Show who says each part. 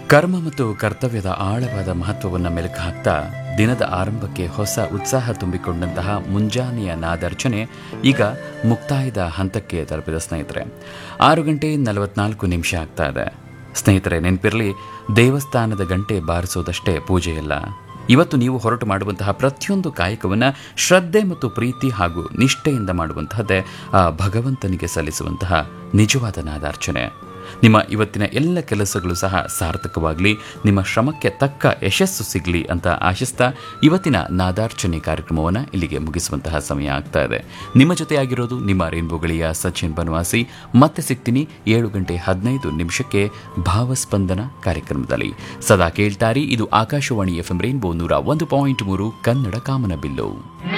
Speaker 1: ಕರ್ಮ ಮತ್ತು ಕರ್ತವ್ಯದ ಆಳವಾದ ಮಹತ್ವವನ್ನು ಮೆಲುಕು ಹಾಕ್ತಾ ದಿನದ ಆರಂಭಕ್ಕೆ ಹೊಸ ಉತ್ಸಾಹ ತುಂಬಿಕೊಂಡಂತಹ ಮುಂಜಾನೆಯ ನಾದರ್ಚನೆ ಈಗ ಮುಕ್ತಾಯದ ಹಂತಕ್ಕೆ ತಲುಪಿದ ಸ್ನೇಹಿತರೆ ಆರು ಗಂಟೆ ನಲವತ್ನಾಲ್ಕು ನಿಮಿಷ ಆಗ್ತಾ ಇದೆ ಸ್ನೇಹಿತರೆ ನೆನಪಿರಲಿ ದೇವಸ್ಥಾನದ ಗಂಟೆ ಬಾರಿಸೋದಷ್ಟೇ ಪೂಜೆಯಲ್ಲ ಇವತ್ತು ನೀವು ಹೊರಟು ಮಾಡುವಂತಹ ಪ್ರತಿಯೊಂದು ಕಾಯಕವನ್ನು ಶ್ರದ್ಧೆ ಮತ್ತು ಪ್ರೀತಿ ಹಾಗೂ ನಿಷ್ಠೆಯಿಂದ ಮಾಡುವಂತಹದ್ದೇ ಆ ಭಗವಂತನಿಗೆ ಸಲ್ಲಿಸುವಂತಹ ನಿಜವಾದ ನಾದಾರ್ಚನೆ ನಿಮ್ಮ ಇವತ್ತಿನ ಎಲ್ಲ ಕೆಲಸಗಳು ಸಹ ಸಾರ್ಥಕವಾಗಲಿ ನಿಮ್ಮ ಶ್ರಮಕ್ಕೆ ತಕ್ಕ ಯಶಸ್ಸು ಸಿಗಲಿ ಅಂತ ಆಶಿಸ್ತಾ ಇವತ್ತಿನ ನಾದಾರ್ಚನೆ ಕಾರ್ಯಕ್ರಮವನ್ನು ಇಲ್ಲಿಗೆ ಮುಗಿಸುವಂತಹ ಸಮಯ ಆಗ್ತಾ ಇದೆ ನಿಮ್ಮ ಜೊತೆಯಾಗಿರೋದು ನಿಮ್ಮ ರೇನ್ಬೋಗಳಿಯ ಸಚಿನ್ ಬನವಾಸಿ ಮತ್ತೆ ಸಿಗ್ತೀನಿ ಏಳು ಗಂಟೆ ಹದಿನೈದು ನಿಮಿಷಕ್ಕೆ ಭಾವಸ್ಪಂದನ ಕಾರ್ಯಕ್ರಮದಲ್ಲಿ ಸದಾ ಕೇಳ್ತಾರಿ ಇದು ಆಕಾಶವಾಣಿ ಎಫ್ ಎಂ ರೇನ್ಬೋ ನೂರ ಒಂದು ಪಾಯಿಂಟ್ ಮೂರು ಕನ್ನಡ ಕಾಮನಬಿಲ್ಲು